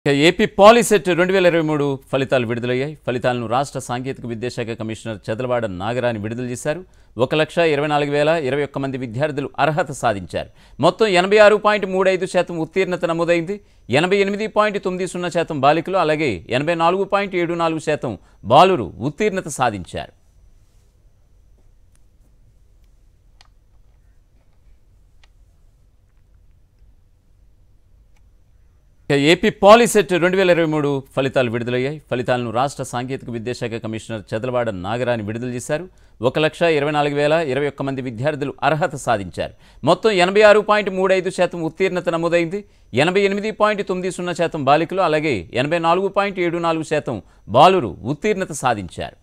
ఇక AP POLYCET రెండు వేల ఇరవై మూడు ఫలితాలు విడుదలయ్యాయి ఫలితాలను రాష్ట్ర సాంకేతిక విద్యాశాఖ కమిషనర్ చదలవాడ నాగరాని విడుదల చేశారు ఒక లక్ష ఇరవై నాలుగు వేల ఇరవై ఒక్క మంది విద్యార్థులు అర్హత సాధించారు మొత్తం ఎనభై ఆరు పాయింట్ మూడు ఐదు శాతం ఉత్తీర్ణత నమోదైంది ఎనభై ఎనిమిది పాయింట్ తొమ్మిది సున్నా శాతం బాలికలు అలాగే ఎనభై నాలుగు పాయింట్ ఏడు నాలుగు శాతం బాలురు ఉత్తీర్ణత సాధించారు ఇక ఏపీ పాలిసెట్ రెండు వేల ఇరవై మూడు ఫలితాలు విడుదలయ్యాయి ఫలితాలను రాష్ట్ర సాంకేతిక విద్యాశాఖ కమిషనర్ చదలవాడ నాగరాని విడుదల చేశారు ఒక లక్ష ఇరవై నాలుగు వేల ఇరవై ఒక్క మంది విద్యార్థులు అర్హత సాధించారు మొత్తం ఎనభై ఆరు పాయింట్ మూడు ఐదు శాతం ఉత్తీర్ణత నమోదైంది ఎనభై ఎనిమిది పాయింట్ తొమ్మిది సున్నా శాతం బాలికలు అలాగే ఎనభై నాలుగు పాయింట్ ఏడు నాలుగు శాతం బాలురు ఉత్తీర్ణత సాధించారు